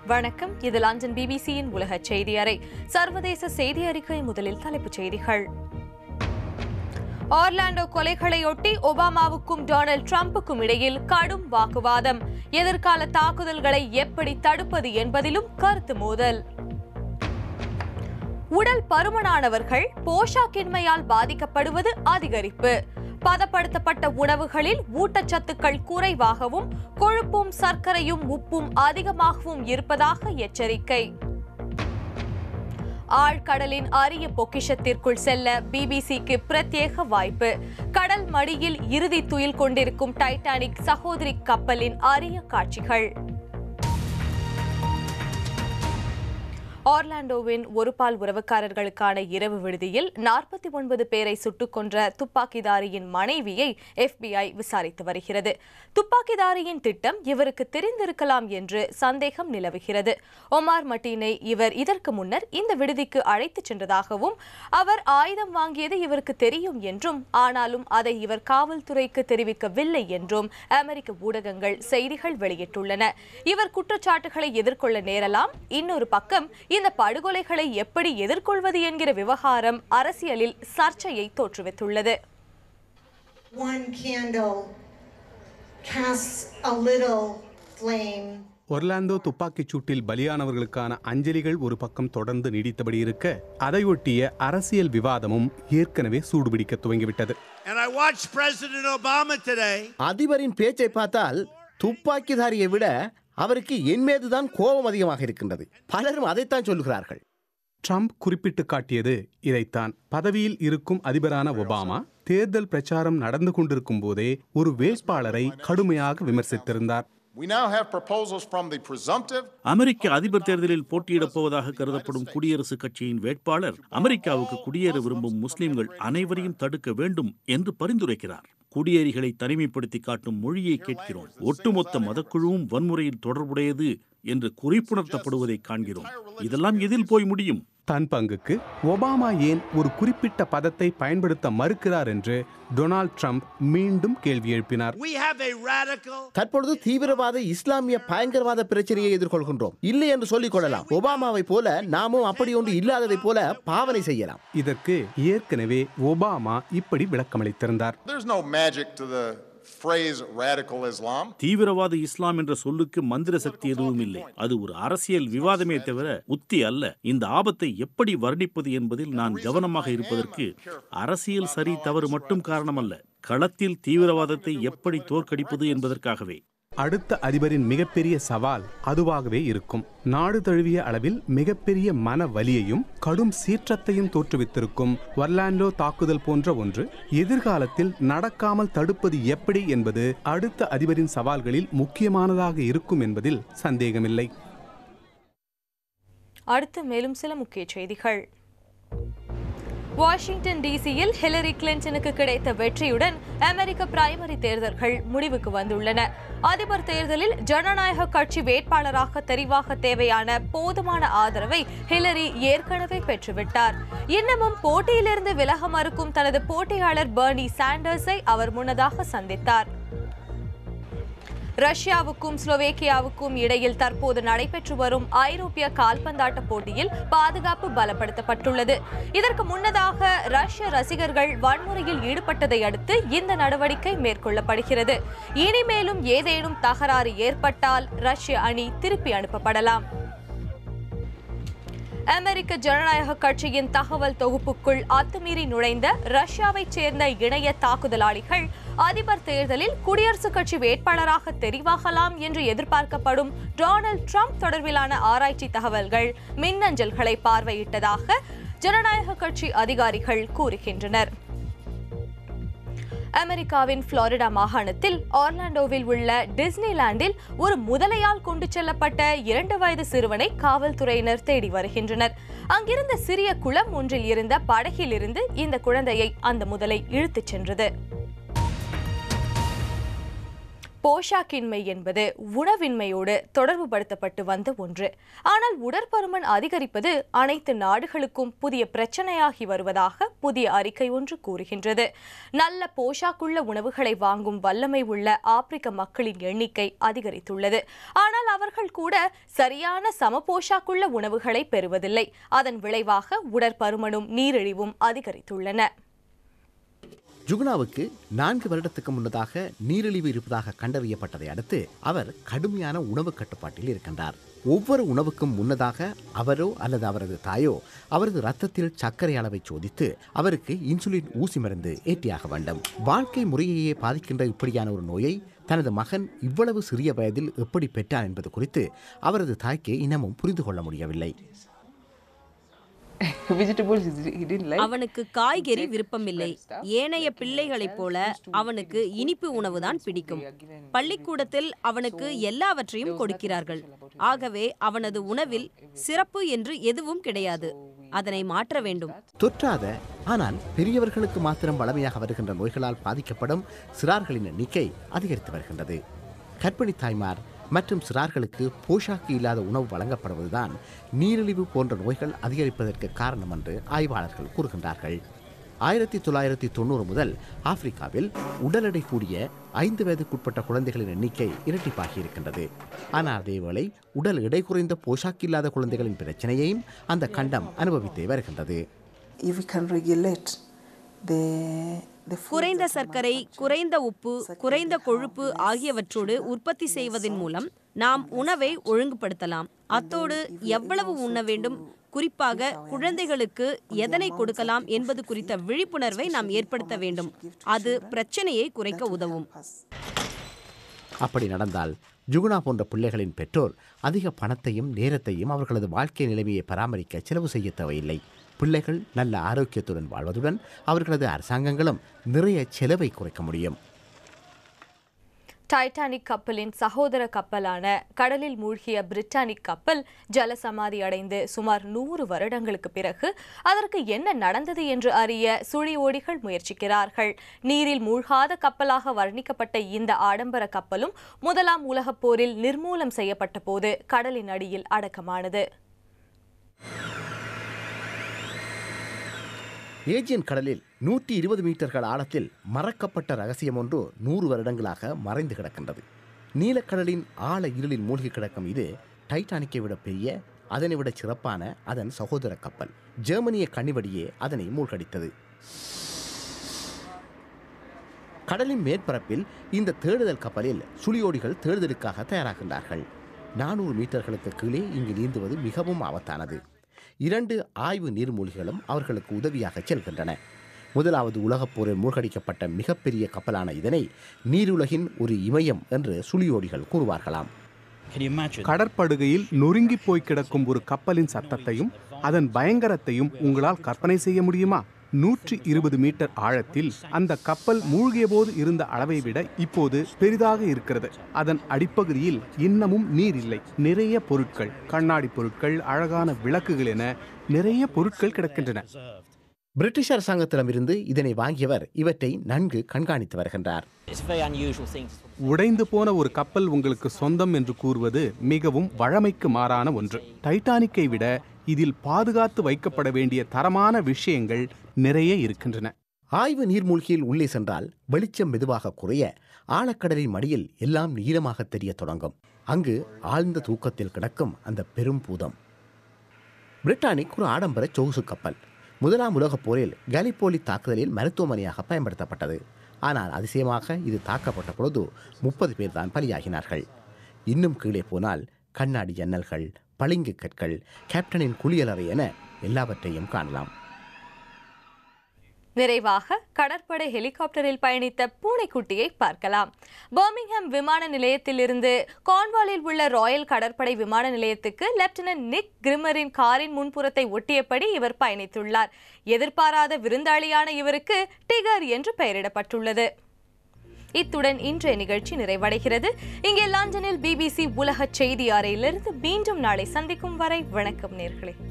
வணக்கம் இது லண்டன் பிபிசியின் உலக செய்தி அறை சர்வதேச செய்தி அறிக்கை முதலில் தலைப்புச் செய்திகள் ஆர்லாண்டோ கொலைகளையொட்டி ஒபாமாவுக்கும் டொனால்ட் ட்ரம்புக்கும் இடையில் கடும் வாக்குவாதம் எதிர்கால தாக்குதல்களை எப்படி தடுப்பது என்பதிலும் கருத்து மோதல் உடல் பருமனானவர்கள் போஷாக்கின்மையால் பாதிக்கப்படுவது அதிகரிப்பு பதப்படுத்தப்பட்ட உணவுகளில் ஊட்டச்சத்துக்கள் குறைவாகவும் கொழுப்பும் சர்க்கரையும் உப்பும் அதிகமாகவும் இருப்பதாக எச்சரிக்கை ஆழ்கடலின் அரிய பொக்கிஷத்திற்குள் செல்ல பிபிசிக்கு பிரத்யேக வாய்ப்பு கடல் மடியில் இறுதி துயில் கொண்டிருக்கும் டைட்டானிக் சகோதரி கப்பலின் அரிய காட்சிகள் ஆர்லாண்டோவின் ஒருபால் உறவுக்காரர்களுக்கான இரவு விடுதியில் நாற்பத்தி ஒன்பது பேரை சுட்டுக் கொன்ற துப்பாக்கிதாரியின் மனைவியை எஃபிஐ விசாரித்து வருகிறது துப்பாக்கிதாரியின் திட்டம் இவருக்கு தெரிந்திருக்கலாம் என்று சந்தேகம் நிலவுகிறது ஒமார் மட்டீனை இவர் இதற்கு முன்னர் இந்த விடுதிக்கு அழைத்துச் சென்றதாகவும் அவர் ஆயுதம் வாங்கியது இவருக்கு தெரியும் என்றும் ஆனாலும் அதை இவர் காவல்துறைக்கு தெரிவிக்கவில்லை என்றும் அமெரிக்க ஊடகங்கள் செய்திகள் வெளியிட்டுள்ளன இவர் குற்றச்சாட்டுகளை எதிர்கொள்ள நேரலாம் இன்னொரு பக்கம் இந்த படுகொலைகளை எப்படி எதிர்கொள்வது என்கிற விவகாரம் அரசியலில் சர்ச்சையை தோற்றுவித்துள்ளது One candle casts a little flame. ஒர்லாந்தோ துப்பாக்கிச் சூட்டில் பலியானவர்களுக்கான அஞ்சலிகள் ஒரு பக்கம் தொடர்ந்து நீடித்தபடி இருக்க அதையொட்டிய அரசியல் விவாதமும் ஏற்கனவே சூடுபிடிக்க துவங்கிவிட்டது And I watched President Obama today. அதிபரின் பேச்சை பார்த்தால் துப்பாக்கிதாரியை விட அவருக்கு என் மீதுதான் கோபம் அதிகமாக இருக்கின்றது பலரும் அதைத்தான் சொல்கிறார்கள் ட்ரம்ப் குறிப்பிட்டு காட்டியது இதைத்தான் பதவியில் இருக்கும் அதிபரான ஒபாமா தேர்தல் பிரச்சாரம் நடந்து கொண்டிருக்கும் போதே ஒரு வேட்பாளரை கடுமையாக விமர்சித்திருந்தார் We now have proposals from the presumptive அமெரிக்க அதிபர் தேர்தலில் போட்டியிடப் போவதாக கருதப்படும் குடியரசுக் கட்சியின் வேட்பாளர் அமெரிக்காவுக்கு குடியேற விரும்பும் முஸ்லிம்கள் அனைவரையும் தடுக்க வேண்டும் என்று பரிந்துரைக்கிறார் குடியேறிகளை தனிமைப்படுத்தி காட்டும் மொழியை கேட்கிறோம் ஒட்டுமொத்த மதக்குழுவும் வன்முறையில் தொடர்புடையது என்று குறிப்புணர்த்தப்படுவதை காண்கிறோம் இதெல்லாம் எதில் போய் முடியும் தன் பங்குக்கு ஒபாமா ஏன் ஒரு குறிப்பிட்ட பதத்தை பயன்படுத்த மறுக்கிறார் என்று டொனால்ட் ட்ரம்ப் மீண்டும் கேள்வி எழுப்பினார் We have a radical தற்பொழுது தீவிரவாத இஸ்லாமிய பயங்கரவாத பிரச்சனையை எதிர்கொள்கின்றோம் இல்லை என்று சொல்லிக் கொள்ளலாம் ஒபாமாவை போல நாமும் அப்படி ஒன்று இல்லாததை போல பாவனை செய்யலாம் இதற்கு ஏற்கனவே ஒபாமா இப்படி விளக்கமளித்திருந்தார் There's no magic to the phrase radical Islam. தீவிரவாத இஸ்லாம் என்ற சொல்லுக்கு மந்திர சக்தி எதுவும் இல்லை அது ஒரு அரசியல் விவாதமே தவிர உத்தி அல்ல இந்த ஆபத்தை எப்படி வர்ணிப்பது என்பதில் நான் கவனமாக இருப்பதற்கு அரசியல் சரி தவறு மட்டும் காரணமல்ல களத்தில் தீவிரவாதத்தை எப்படி தோற்கடிப்பது என்பதற்காகவே அடுத்த அதிபரின் மிகப்பெரிய சவால் அதுவாகவே இருக்கும் நாடு தழுவிய அளவில் மிகப்பெரிய மன வலியையும் கடும் சீற்றத்தையும் தோற்றுவித்திருக்கும் ஒர்லாண்டோ தாக்குதல் போன்ற ஒன்று எதிர்காலத்தில் நடக்காமல் தடுப்பது எப்படி என்பது அடுத்த அதிபரின் சவால்களில் முக்கியமானதாக இருக்கும் என்பதில் சந்தேகமில்லை அடுத்து மேலும் சில முக்கிய செய்திகள் வாஷிங்டன் டிசியில் ஹிலரி கிளின்டனுக்கு கிடைத்த வெற்றியுடன் அமெரிக்க பிரைமரி தேர்தல்கள் முடிவுக்கு வந்துள்ளன அதிபர் தேர்தலில் ஜனநாயக கட்சி வேட்பாளராக தெரிவாக தேவையான போதுமான ஆதரவை ஹிலரி ஏற்கனவே பெற்றுவிட்டார் இன்னமும் போட்டியிலிருந்து விலக மறுக்கும் தனது போட்டியாளர் பெர்னி சாண்டர்ஸை அவர் முன்னதாக சந்தித்தார் ரஷ்யாவுக்கும் ஸ்லோவேக்கியாவுக்கும் இடையில் தற்போது நடைபெற்று வரும் ஐரோப்பிய கால்பந்தாட்ட போட்டியில் பாதுகாப்பு பலப்படுத்தப்பட்டுள்ளது இதற்கு முன்னதாக ரஷ்ய ரசிகர்கள் வன்முறையில் ஈடுபட்டதை அடுத்து இந்த நடவடிக்கை மேற்கொள்ளப்படுகிறது இனிமேலும் ஏதேனும் தகராறு ஏற்பட்டால் ரஷ்ய அணி திருப்பி அனுப்பப்படலாம் அமெரிக்க ஜனநாயக கட்சியின் தகவல் தொகுப்புக்குள் அத்துமீறி நுழைந்த ரஷ்யாவைச் சேர்ந்த இணைய தாக்குதலாளிகள் அதிபர் தேர்தலில் குடியரசுக் கட்சி வேட்பாளராக தெரிவாகலாம் என்று எதிர்பார்க்கப்படும் டொனால்ட் ட்ரம்ப் தொடர்பிலான ஆராய்ச்சி தகவல்கள் மின்னஞ்சல்களை பார்வையிட்டதாக ஜனநாயக கட்சி அதிகாரிகள் கூறுகின்றனர் அமெரிக்காவின் புளோரிடா மாகாணத்தில் ஆர்லாண்டோவில் உள்ள டிஸ்னிலாண்டில் ஒரு முதலையால் கொண்டு செல்லப்பட்ட இரண்டு வயது சிறுவனை காவல்துறையினர் தேடி வருகின்றனர் அங்கிருந்த சிறிய குளம் ஒன்றில் இருந்த படகில் இருந்து இந்த குழந்தையை அந்த முதலை இழுத்துச் சென்றது போஷாக்கின்மை என்பது உணவின்மையோடு தொடர்புபடுத்தப்பட்டு வந்த ஒன்று ஆனால் உடற்பருமன் அதிகரிப்பது அனைத்து நாடுகளுக்கும் புதிய பிரச்சனையாகி வருவதாக புதிய அறிக்கை ஒன்று கூறுகின்றது நல்ல போஷாக்குள்ள உணவுகளை வாங்கும் வல்லமை உள்ள ஆப்பிரிக்க மக்களின் எண்ணிக்கை அதிகரித்துள்ளது ஆனால் அவர்கள் கூட சரியான சம போஷாக்குள்ள உணவுகளை பெறுவதில்லை அதன் விளைவாக உடற்பருமனும் நீரிழிவும் அதிகரித்துள்ளன ஜுகுனாவுக்கு நான்கு வருடத்துக்கு முன்னதாக நீரிழிவு இருப்பதாக கண்டறியப்பட்டதை அடுத்து அவர் கடுமையான உணவு கட்டுப்பாட்டில் இருக்கின்றார் ஒவ்வொரு உணவுக்கும் முன்னதாக அவரோ அல்லது அவரது தாயோ அவரது ரத்தத்தில் சர்க்கரை அளவை சோதித்து அவருக்கு இன்சுலின் ஊசி மருந்து ஏற்றியாக வேண்டும் வாழ்க்கை முறையையே பாதிக்கின்ற இப்படியான ஒரு நோயை தனது மகன் இவ்வளவு சிறிய வயதில் எப்படி பெற்றார் என்பது குறித்து அவரது தாய்க்கு இன்னமும் புரிந்து கொள்ள முடியவில்லை vegetables is- he didn't like. அவனுக்கு காய்கறி விருப்பமில்லை ஏனைய பிள்ளைகளைப் போல அவனுக்கு இனிப்பு உணவுதான் பிடிக்கும் பள்ளிக்கூடத்தில் அவனுக்கு எல்லாவற்றையும் கொடுக்கிறார்கள் ஆகவே அவனது உணவில் சிறப்பு என்று எதுவும் கிடையாது அதனை மாற்ற வேண்டும் தொற்றாத ஆனால் பெரியவர்களுக்கு மாத்திரம் வளமையாக வருகின்ற நோய்களால் பாதிக்கப்படும் சிறார்களின் எண்ணிக்கை அதிகரித்து வருகின்றது கர்ப்பிணி தாய்மார் மற்றும் சிறார்களுக்கு போஷாக்கு இல்லாத உணவு வழங்கப்படுவதுதான் நீரிழிவு போன்ற நோய்கள் அதிகரிப்பதற்கு காரணம் என்று ஆய்வாளர்கள் கூறுகின்றார்கள் ஆயிரத்தி தொள்ளாயிரத்தி தொண்ணூறு முதல் ஆப்பிரிக்காவில் உடல் எடை கூடிய ஐந்து வயதுக்குட்பட்ட குழந்தைகளின் எண்ணிக்கை இரட்டிப்பாகி இருக்கின்றது ஆனால் அதேவேளை உடல் எடை குறைந்த போஷாக்கு இல்லாத குழந்தைகளின் பிரச்சனையையும் அந்த கண்டம் அனுபவித்தே வருகின்றது If we can regulate the the foods குறைந்த that the சர்க்கரை manufacturer- குறைந்த உப்பு குறைந்த கொழுப்பு ஆகியவற்றோடு உற்பத்தி செய்வதன் மூலம் நாம் உணவை ஒழுங்குபடுத்தலாம் அத்தோடு எவ்வளவு உண்ண வேண்டும் குறிப்பாக குழந்தைகளுக்கு எதனை கொடுக்கலாம் என்பது குறித்த விழிப்புணர்வை நாம் ஏற்படுத்த வேண்டும் அது பிரச்சனையை குறைக்க உதவும் அப்படி நடந்தால் ஜுகுனா போன்ற பிள்ளைகளின் பெற்றோர் அதிக பணத்தையும் நேரத்தையும் அவர்களது வாழ்க்கை நிலைமையை பராமரிக்க செலவு செய்ய தேவையில்லை பிள்ளைகள் நல்ல ஆரோக்கியத்துடன் வாழ்வதுடன் அவர்களது அரசாங்கங்களும் நிறைய செலவை குறைக்க முடியும் டைட்டானிக் கப்பலின் சகோதர கப்பலான கடலில் மூழ்கிய பிரிட்டானிக் கப்பல் ஜலசமாதி அடைந்து சுமார் நூறு வருடங்களுக்கு பிறகு அதற்கு என்ன நடந்தது என்று அறிய சுழி ஓடிகள் முயற்சிக்கிறார்கள் நீரில் மூழ்காத கப்பலாக வர்ணிக்கப்பட்ட இந்த ஆடம்பர கப்பலும் முதலாம் உலகப் போரில் நிர்மூலம் செய்யப்பட்ட போது கடலின் அடியில் அடக்கமானது ஏஜியன் கடலில் நூற்றி இருபது மீட்டர்கள் ஆழத்தில் மறக்கப்பட்ட ரகசியம் ஒன்று நூறு வருடங்களாக மறைந்து கிடக்கின்றது நீலக்கடலின் ஆழ இருளில் மூழ்கி கிடக்கும் இது டைட்டானிக்கை விட பெரிய அதனை விட சிறப்பான அதன் சகோதர கப்பல் ஜெர்மனிய கனிவடியே அதனை மூழ்கடித்தது கடலின் மேற்பரப்பில் இந்த தேடுதல் கப்பலில் சுழியோடிகள் தேடுதலுக்காக தயாராகின்றார்கள் நானூறு மீட்டர்களுக்கு கீழே இங்கு நீந்துவது மிகவும் ஆபத்தானது இரண்டு ஆய்வு நீர்மூழ்கிகளும் அவர்களுக்கு உதவியாக செல்கின்றன முதலாவது உலகப் போரில் மூழ்கடிக்கப்பட்ட மிகப்பெரிய கப்பலான இதனை நீருலகின் ஒரு இமயம் என்று சுழியோடிகள் கூறுவார்களாம் கடற்படுகையில் நொறுங்கி போய் கிடக்கும் ஒரு கப்பலின் சத்தத்தையும் அதன் பயங்கரத்தையும் உங்களால் கற்பனை செய்ய முடியுமா நூற்றி இருபது மீட்டர் ஆழத்தில் அந்த கப்பல் மூழ்கிய போது இருந்த அளவை விட இப்போது பெரிதாக இருக்கிறது அதன் அடிப்பகுதியில் இன்னமும் நீர் இல்லை நிறைய பொருட்கள் கண்ணாடி பொருட்கள் அழகான விளக்குகள் என நிறைய பொருட்கள் கிடக்கின்றன பிரிட்டிஷ் அரசாங்கத்திடமிருந்து இதனை வாங்கியவர் இவற்றை நன்கு கண்காணித்து வருகின்றார் உடைந்து போன ஒரு கப்பல் உங்களுக்கு சொந்தம் என்று கூறுவது மிகவும் வழமைக்கு மாறான ஒன்று டைட்டானிக்கை விட இதில் பாதுகாத்து வைக்கப்பட வேண்டிய தரமான விஷயங்கள் நிறைய இருக்கின்றன ஆய்வு நீர்மூழ்கியில் உள்ளே சென்றால் வெளிச்சம் மெதுவாக குறைய ஆழக்கடலின் மடியில் எல்லாம் நீளமாக தெரிய தொடங்கும் அங்கு ஆழ்ந்த தூக்கத்தில் கிடக்கும் அந்த பெரும் பூதம் பிரிட்டானிக் ஒரு ஆடம்பர சொகுசு கப்பல் முதலாம் உலகப் போரில் கலிப்போலி தாக்குதலில் மருத்துவமனையாக பயன்படுத்தப்பட்டது ஆனால் அதிசயமாக இது தாக்கப்பட்ட பொழுது முப்பது பேர் தான் பலியாகினார்கள் இன்னும் கீழே போனால் கண்ணாடி ஜன்னல்கள் பளிங்கு கற்கள் கேப்டனின் குளியலறை என எல்லாவற்றையும் காணலாம் நிறைவாக கடற்படை ஹெலிகாப்டரில் பயணித்த பூனைக்குட்டியை பார்க்கலாம் பர்மிங்ஹாம் விமான நிலையத்திலிருந்து கான்வாலில் உள்ள ராயல் கடற்படை விமான நிலையத்துக்கு லெப்டினன்ட் நிக் கிரிமரின் காரின் முன்புறத்தை ஒட்டியபடி இவர் பயணித்துள்ளார் எதிர்பாராத விருந்தாளியான இவருக்கு டிகர் என்று பெயரிடப்பட்டுள்ளது இத்துடன் இன்றைய நிகழ்ச்சி நிறைவடைகிறது இங்கே லண்டனில் பிபிசி உலக செய்தி அறையிலிருந்து மீண்டும் நாளை சந்திக்கும் வரை வணக்கம் நேர்களே